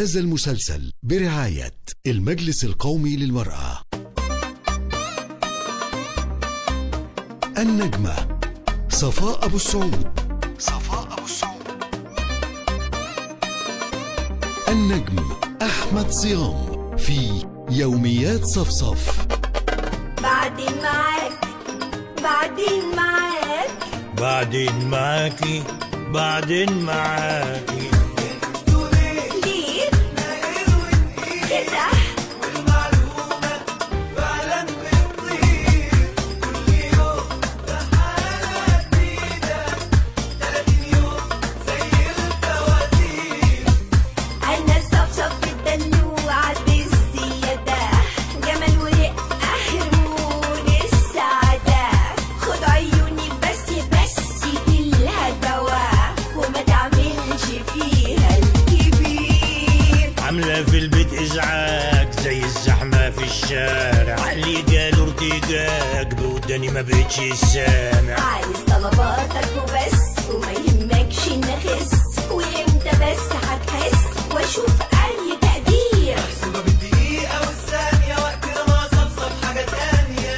هذا المسلسل برعاية المجلس القومي للمرأة النجمة صفاء أبو السعود صفاء أبو السعود النجم أحمد صيام في يوميات صفصف بعدين معاك بعدين معاك بعدين معاكي بعدين معاكي ليه كده أنا صفصف الدلوعة بالزيادة جمال ورقة هرمون السعادة خد عيوني بس بس بالهدوى وما تعملش فيها الكبير عاملة في البيت إزعاج زي الزحمة في الشارع اللي جاله ارتجاج بوداني ما بقتش سامع عايز طلباتك وبس وما يهمكش إن أخس وإمتى بس هتحس وأشوف أي تقدير محسوبة بالدقيقة والثانية وقتنا ما صفصف حاجة تانية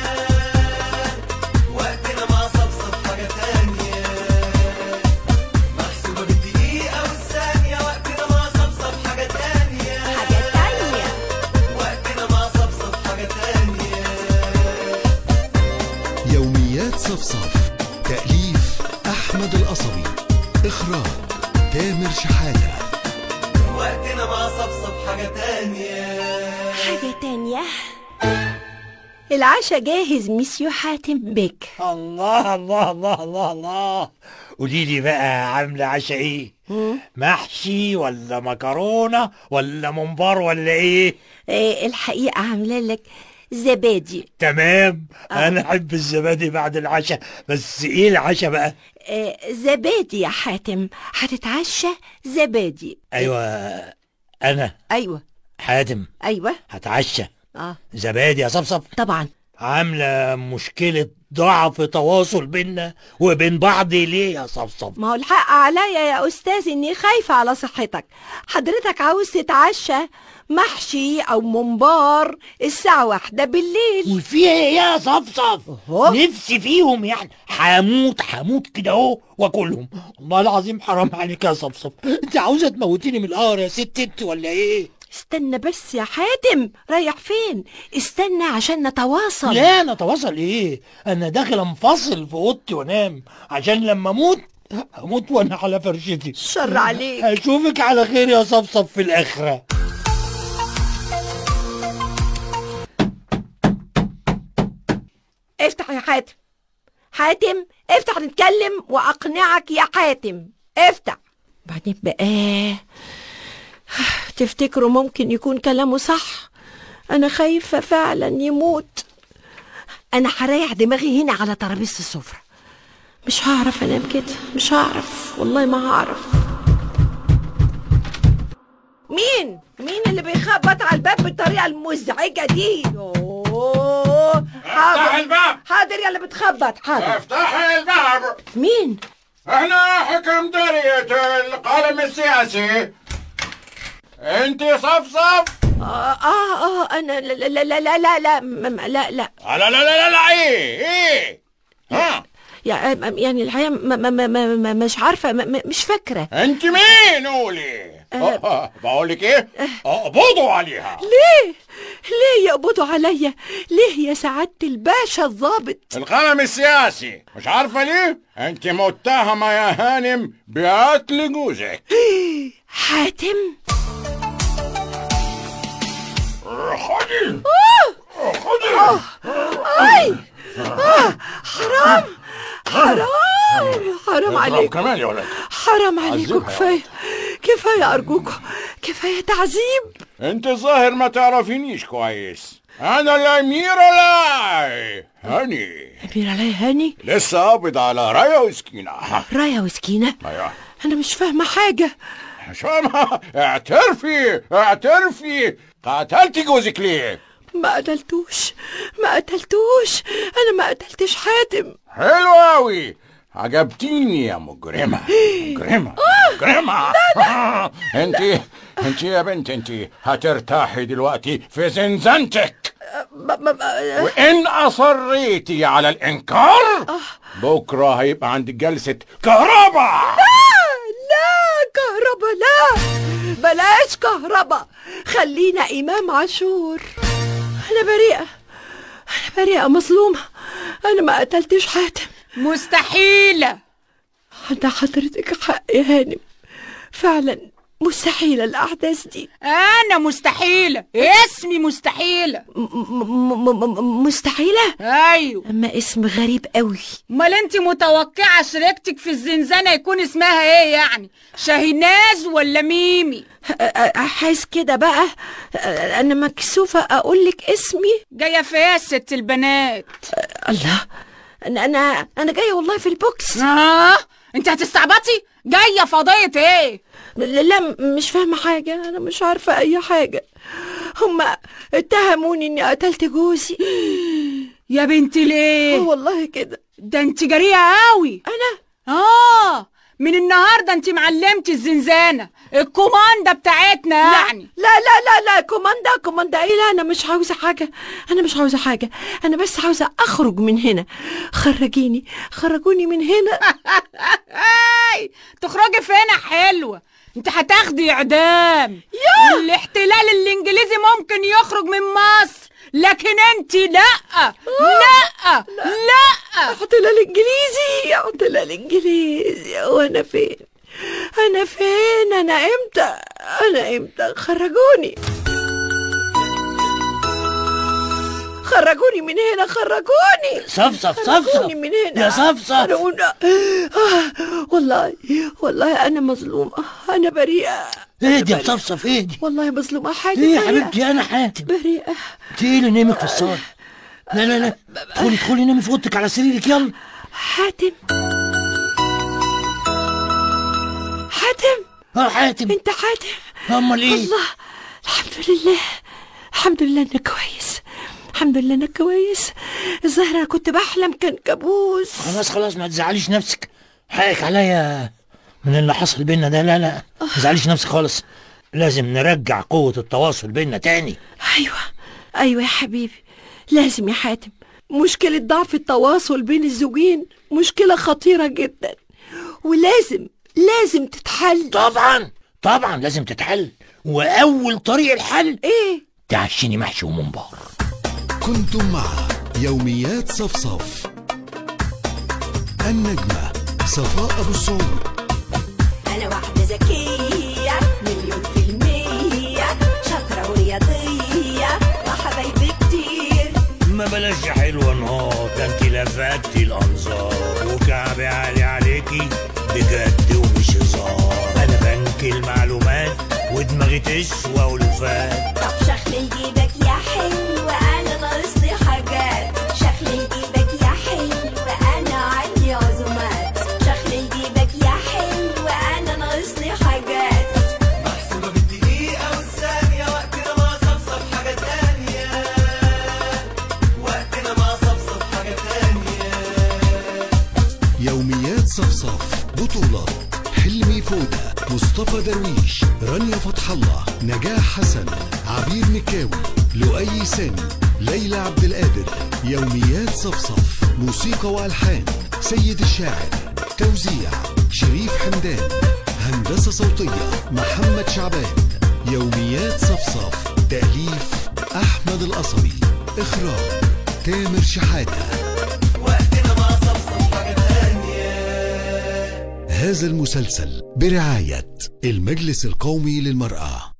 وقتنا ما صفصف حاجة تانية محسوبة بالدقيقة والثانية وقتنا ما صفصف حاجة تانية حاجة تانية وقتنا ما صفصف حاجة تانية يوميات صفصف تأليف أحمد القصبي إخراج تامر شحاتة وقتنا ما صفصف حاجة تانية حاجة تانية العشاء جاهز ميسيو حاتم بك الله الله الله الله الله قولي لي بقى عاملة عشاء ايه؟ محشي ولا مكرونة ولا ممبار ولا ايه؟ آه الحقيقة عاملة لك زبادي تمام انا احب الزبادي بعد العشاء بس ايه العشاء بقى؟ آه زبادي يا حاتم هتتعشى زبادي ايوه انا أيوة حاتم أيوة هتعشى اه زبادي يا صفصف طبعا عاملة مشكلة ضعف تواصل بينا وبين بعض ليه يا صفصف ما هو الحق عليا يا أستاذ إني خايفة على صحتك حضرتك عاوز تتعشى محشي أو ممبار الساعة واحدة بالليل وفيها ايه يا صفصف أهو. نفسي فيهم يعني هموت هموت كده اهو واكلهم والله العظيم حرام عليك يا صفصف انت عاوزه تموتيني من القهر يا ست انت ولا ايه استنى بس يا حاتم رايح فين استنى عشان نتواصل لا انا اتواصل ايه انا داخل انفصل في اوضتي وانام عشان لما اموت اموت وانا على فرشتي شر عليك اشوفك على خير يا صفصف في الاخره افتح يا حاتم حاتم افتح نتكلم واقنعك يا حاتم افتح بعدين بقى تفتكروا ممكن يكون كلامه صح انا خايفة فعلا يموت انا هريح دماغي هنا على ترابيزة السفرة مش هعرف انام كده مش هعرف والله ما هعرف مين مين اللي بيخبط على الباب بالطريقة المزعجة دي يوه حاضر الباب. حاضر يا اللي بتخبط حاضر افتحي الباب مين احنا حكم دارية القلم السياسي انت صفصف اه اه, آه انا لا لا لا لا لا لا م- م- لا لا لا لا لا لا, لا ايه ايه ها يع- يعني الحقيقة ما ما ما ما ما مش عارفة ما ما- مش فاكرة انت مين قولي أه، بقول لك ايه اقبضوا عليها ليه ليه يقبضوا عليا ليه يا سعادة الباشا الضابط القلم السياسي مش عارفه ليه انت متهمه يا هانم بقتل جوزك حاتم خدي خدي اي آه حرام حرام حرام عليكم كمان يا ولد حرام عليكم عذبها يا كفاية كفاية أرجوكم كفاية تعذيب انت ظاهر ما تعرفينيش كويس انا الامير لاي هاني أمير علي هاني لسه قابض على رايا وسكينة رايا وسكينة ايوه أنا مش فاهمة حاجة مش فاهمة اعترفي اعترفي قتلتي جوزك ليه ما قتلتوش ما قتلتوش أنا ما قتلتش حاتم حلو اوي عجبتيني يا مجرمة مجرمة مجرمة انت انت يا بنت انت هترتاحي دلوقتي في زنزانتك وان اصريتي على الانكار بكره هيبقى عندك جلسة كهرباء لا كهربا لا بلاش كهربا خلينا إمام عاشور أنا بريئة أنا بريئة مظلومة أنا ما قتلتش حاتم مستحيلة عند حضرتك حق يا هانم فعلا مستحيلة الأحداث دي أنا مستحيلة اسمي مستحيلة م- م- م- م- مستحيلة أيوه أما اسم غريب قوي امال انت متوقعة شريكتك في الزنزانة يكون اسمها ايه يعني شاهيناز ولا ميمي أ- أ- حاسس كده بقى أ- أنا مكسوفة أقول لك اسمي جاية في ايه يا ست البنات الله أنا أنا أنا جاية والله في البوكس اه انت هتستعبطي جاية في قضية ايه لا مش فاهمة حاجة أنا مش عارفة أي حاجة هما اتهموني إني قتلت جوزي يا بنتي آه ليه والله كده ده انت جريئة قوي أنا اه من النهاردة انت معلمتي الزنزانة الكوماندا بتاعتنا يعني لا لا لا لا كوماندا كوماندا ايه لا انا مش عاوزه حاجه انا مش عاوزه حاجه انا بس عاوزه اخرج من هنا خرجيني خرجوني من هنا اي تخرجي فين حلوة انت هتاخدي اعدام الاحتلال الانجليزي ممكن يخرج من مصر لكن انت لا لا لا احتلال الانجليزي احتلال انجليزي وانا فين انا فين انا امتى انا امتى خرجوني خرجوني من هنا خرجوني صفصف صفصف خرجوني من هنا يا صفصف خرجونا. آه والله والله انا مظلومه انا بريئه اهدي يا صفصف اهدي والله مظلومه حاجه ايه يا بريئة. حبيبتي انا حاتم بريئه انت ايه اللي نايمك في الصاله لا لا لا ادخلي ادخلي نامي في اوضتك على سريرك يلا حاتم حاتم اه حاتم انت حاتم امال ايه الله الحمد لله الحمد لله انك كويس الحمد لله انك كويس الظاهر انا كنت بحلم كان كابوس خلاص خلاص ما تزعليش نفسك حقك عليا من اللي حصل بينا ده لا لا ما تزعليش نفسك خالص لازم نرجع قوة التواصل بينا تاني ايوه ايوه يا حبيبي لازم يا حاتم مشكلة ضعف التواصل بين الزوجين مشكلة خطيرة جدا ولازم لازم تتحل طبعا طبعا لازم تتحل واول طريق الحل ايه تعشيني محشي ومنبار كنتم مع يوميات صفصف النجمة صفاء أبو السعود أنا واحدة ذكية مليون في المية شاطرة ورياضية وحبايبي كتير ما بلاش يا حلوة نهار ده انت لفتي الانظار وكعبي عالي عليكي بجد ومش هزار انا بنك المعلومات ودماغي تسوى ولفات طب شخلي جيبك يا حلو أنا ناقصلي حاجات شخلي جيبك يا حلو أنا عندي عزومات شخلي جيبك يا حلو أنا ناقصلي حاجات محسوبة بالدقيقة والثانية وقتنا ما صفصف حاجة تانية وقتنا ما صفصف حاجة تانية يوميات صفصف بطولة حلمي فودة مصطفى درويش رانيا فتح الله نجاح حسن عبير مكاوي لؤي سامي ليلى عبد القادر يوميات صفصف موسيقى والحان سيد الشاعر توزيع شريف حمدان هندسة صوتية محمد شعبان يوميات صفصف تأليف أحمد القصبي إخراج تامر شحاتة وقتنا ما صفصف حاجة تانية هذا المسلسل برعاية المجلس القومي للمرأة